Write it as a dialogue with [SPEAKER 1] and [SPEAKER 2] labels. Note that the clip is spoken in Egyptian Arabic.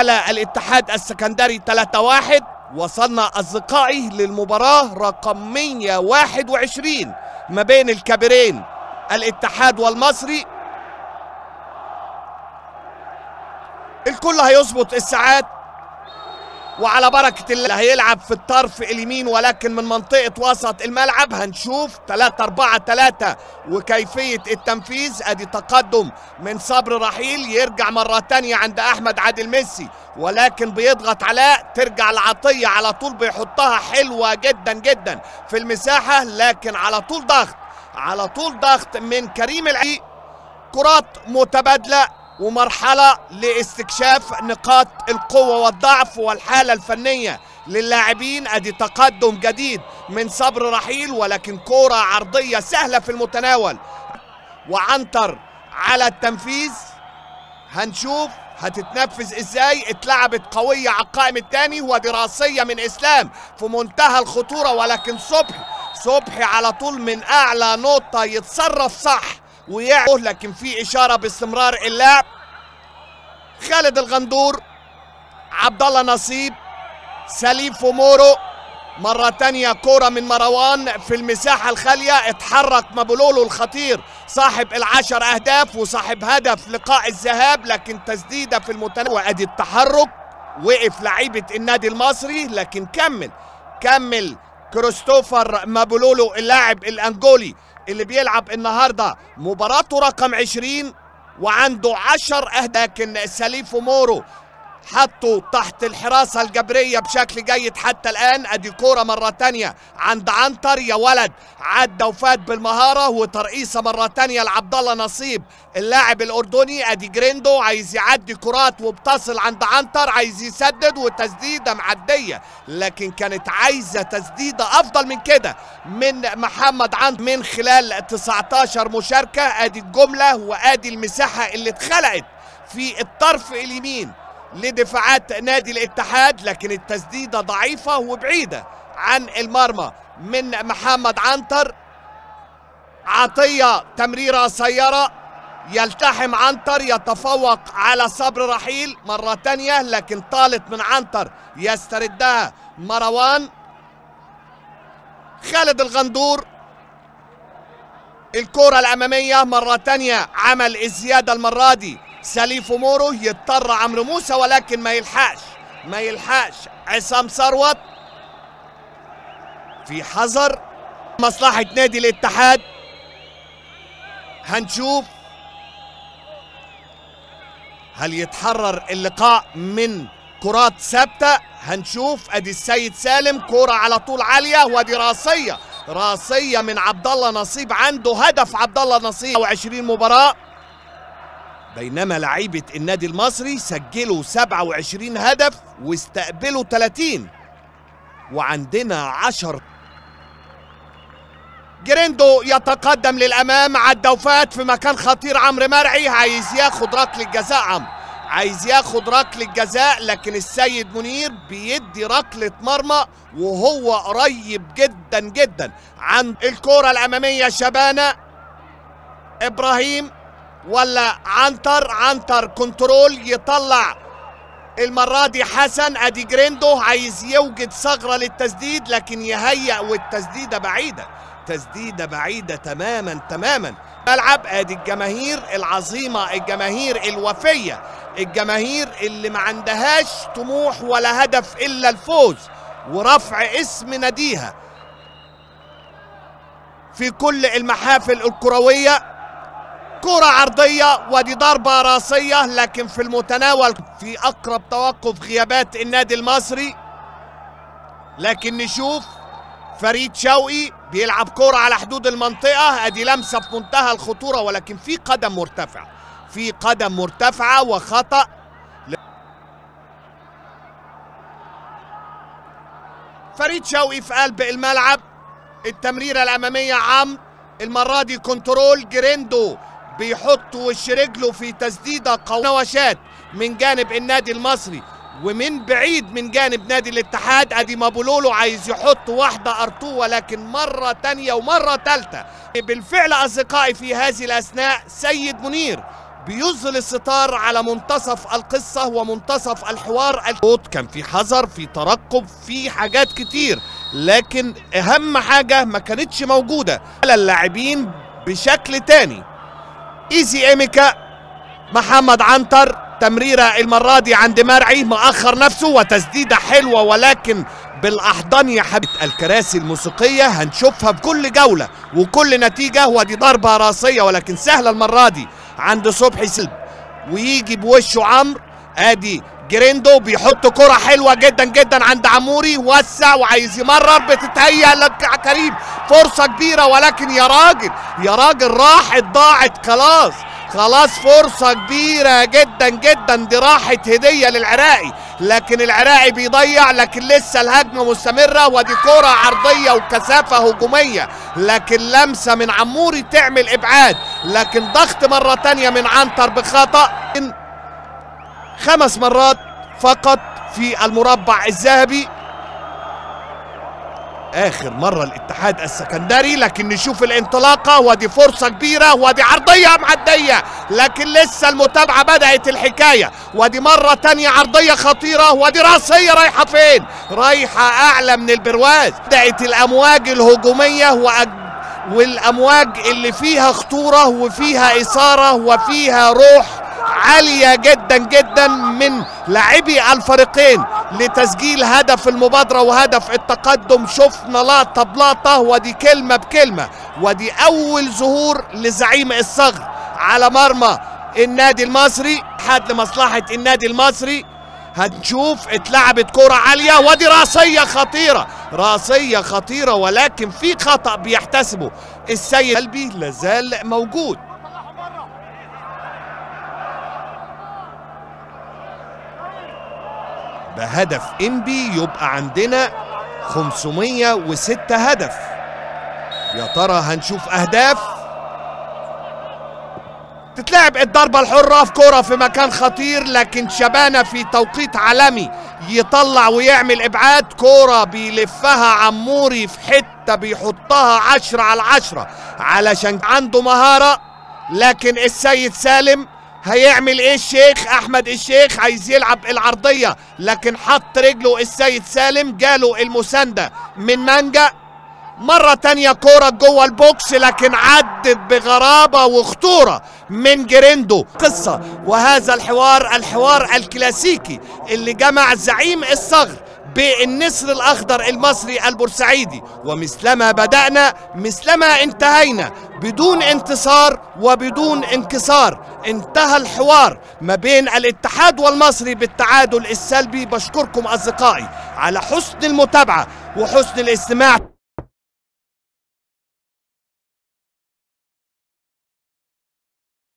[SPEAKER 1] على الاتحاد السكندري 3-1 وصلنا أصدقائي للمباراة رقم 121 ما بين الكبيرين الاتحاد والمصري الكل هيظبط الساعات وعلى بركة الله هيلعب في الطرف اليمين ولكن من منطقة وسط الملعب هنشوف 3 4 3 وكيفية التنفيذ ادي تقدم من صبر رحيل يرجع مرة تانية عند احمد عادل ميسي ولكن بيضغط علاء ترجع العطية على طول بيحطها حلوة جدا جدا في المساحة لكن على طول ضغط على طول ضغط من كريم العي كرات متبادلة ومرحلة لاستكشاف نقاط القوة والضعف والحالة الفنية للاعبين ادي تقدم جديد من صبر رحيل ولكن كرة عرضية سهلة في المتناول وعنتر على التنفيذ هنشوف هتتنفذ ازاي اتلعبت قوية على القائم الثاني ودراسية من اسلام في منتهى الخطورة ولكن صبحي صبحي على طول من اعلى نقطة يتصرف صح ويعرف لكن في اشاره باستمرار اللعب خالد الغندور عبد الله نصيب سليم فومورو مرة تانية كورة من مروان في المساحة الخالية اتحرك مابولولو الخطير صاحب العشر أهداف وصاحب هدف لقاء الذهاب لكن تسديدة في المتناول وأدي التحرك وقف لعيبة النادي المصري لكن كمل كمل كريستوفر مابولولو اللاعب الأنجولي اللي بيلعب النهارده مباراته رقم 20 وعنده 10 اهداف لكن سليف مورو حطه تحت الحراسة الجبرية بشكل جيد حتى الآن أدي كورة مرة تانية عند عنتر يا ولد عدى وفات بالمهارة وترقيصة مرة تانية لعبد الله نصيب اللاعب الأردني أدي جريندو عايز يعدي كرات وبتصل عند عنتر عايز يسدد وتسديدة معدية لكن كانت عايزة تسديدة أفضل من كده من محمد عنتر من خلال 19 مشاركة أدي الجملة وأدي المساحة اللي اتخلقت في الطرف اليمين لدفاعات نادي الاتحاد لكن التسديده ضعيفه وبعيده عن المرمى من محمد عنتر عطيه تمريره قصيره يلتحم عنتر يتفوق على صبر رحيل مرة تانية لكن طالت من عنتر يستردها مروان خالد الغندور الكرة الأمامية مرة تانية عمل الزيادة المرة دي سليف مورو يضطر عمرو موسى ولكن ما يلحقش ما يلحقش عصام ثروت في حذر مصلحة نادي الاتحاد هنشوف هل يتحرر اللقاء من كرات ثابتة هنشوف ادي السيد سالم كرة على طول عالية ودي راسية راسية من عبد الله نصيب عنده هدف عبد الله نصيب 20 مباراة بينما لعيبة النادي المصري سجلوا 27 هدف واستقبلوا 30 وعندنا 10 جريندو يتقدم للامام عدى وفات في مكان خطير عمرو مرعي عايز ياخد ركله جزاء عمرو عايز ياخد ركله جزاء لكن السيد منير بيدي ركله مرمى وهو قريب جدا جدا عن الكره الاماميه شبانه ابراهيم ولا عنتر عنتر كنترول يطلع المرة دي حسن ادي جريندو عايز يوجد ثغرة للتسديد لكن يهيأ والتسديدة بعيدة تسديدة بعيدة تماما تماما ملعب ادي الجماهير العظيمة الجماهير الوفية الجماهير اللي ما عندهاش طموح ولا هدف الا الفوز ورفع اسم ناديها في كل المحافل الكرويه كرة عرضية ودي ضربة راسية لكن في المتناول في أقرب توقف غيابات النادي المصري لكن نشوف فريد شوقي بيلعب كرة على حدود المنطقة ادي لمسة في منتهى الخطورة ولكن في قدم مرتفع في قدم مرتفعة وخطأ فريد شوقي في قلب الملعب التمريرة الأمامية عمرو المرة دي كنترول جريندو بيحط وش رجله في تسديدة قوية نوشات من جانب النادي المصري ومن بعيد من جانب نادي الاتحاد ادي مابولولو عايز يحط واحدة ارتو ولكن مرة تانية ومرة تالتة بالفعل اصدقائي في هذه الاثناء سيد منير بيظهر الستار على منتصف القصة ومنتصف الحوار الكوت كان في حذر في ترقب في حاجات كتير لكن أهم حاجة ما كانتش موجودة على اللاعبين بشكل تاني ايزي ايميكا محمد عنتر تمريرة المرة دي عند مرعي مأخر نفسه وتسديدة حلوة ولكن بالأحضان يا حبيب الكراسي الموسيقية هنشوفها بكل جولة وكل نتيجة ودي ضربة راسية ولكن سهلة المرة دي عند صبحي سلب ويجي بوشه عمرو ادي جريندو بيحط كرة حلوة جدا جدا عند عموري وسع وعايز يمرر بتتهيأ لك كريم فرصة كبيرة ولكن يا راجل يا راجل راحت ضاعت خلاص خلاص فرصة كبيرة جدا جدا دي راحت هدية للعراقي لكن العراقي بيضيع لكن لسه الهجمة مستمرة ودي كرة عرضية وكثافة هجومية لكن لمسة من عموري تعمل إبعاد لكن ضغط مرة تانية من عنتر بخطأ خمس مرات فقط في المربع الذهبي اخر مره الاتحاد السكندري لكن نشوف الانطلاقه ودي فرصه كبيره ودي عرضيه معديه لكن لسه المتابعه بدات الحكايه ودي مره تانية عرضيه خطيره ودي راسيه رايحه فين رايحه اعلى من البرواز بدات الامواج الهجوميه وأج... والامواج اللي فيها خطوره وفيها اثاره وفيها روح عالية جدا جدا من لاعبي الفريقين لتسجيل هدف المبادرة وهدف التقدم شفنا لقطة بلقطة ودي كلمة بكلمة ودي أول ظهور لزعيم الصغر على مرمى النادي المصري حد لمصلحة النادي المصري هنشوف اتلعبت كرة عالية ودي راسية خطيرة راسية خطيرة ولكن في خطأ بيحتسبه السيد قلبي لازال موجود بهدف انبي يبقى عندنا 506 هدف يا ترى هنشوف اهداف تتلعب الضربة الحرة في كرة في مكان خطير لكن شبانة في توقيت عالمي يطلع ويعمل ابعاد كرة بيلفها عموري في حتة بيحطها عشرة على عشرة علشان عنده مهارة لكن السيد سالم هيعمل ايه الشيخ احمد الشيخ عايز يلعب العرضيه لكن حط رجله السيد سالم جاله المسانده من مانجا مرة تانية كورة جوه البوكس لكن عدت بغرابة وخطورة من جريندو قصة وهذا الحوار الحوار الكلاسيكي اللي جمع زعيم الصغر بالنسر الأخضر المصري البورسعيدي ومثلما بدأنا مثلما انتهينا بدون انتصار وبدون انكسار انتهى الحوار ما بين الاتحاد والمصري بالتعادل السلبي بشكركم أصدقائي على حسن المتابعة وحسن الاستماع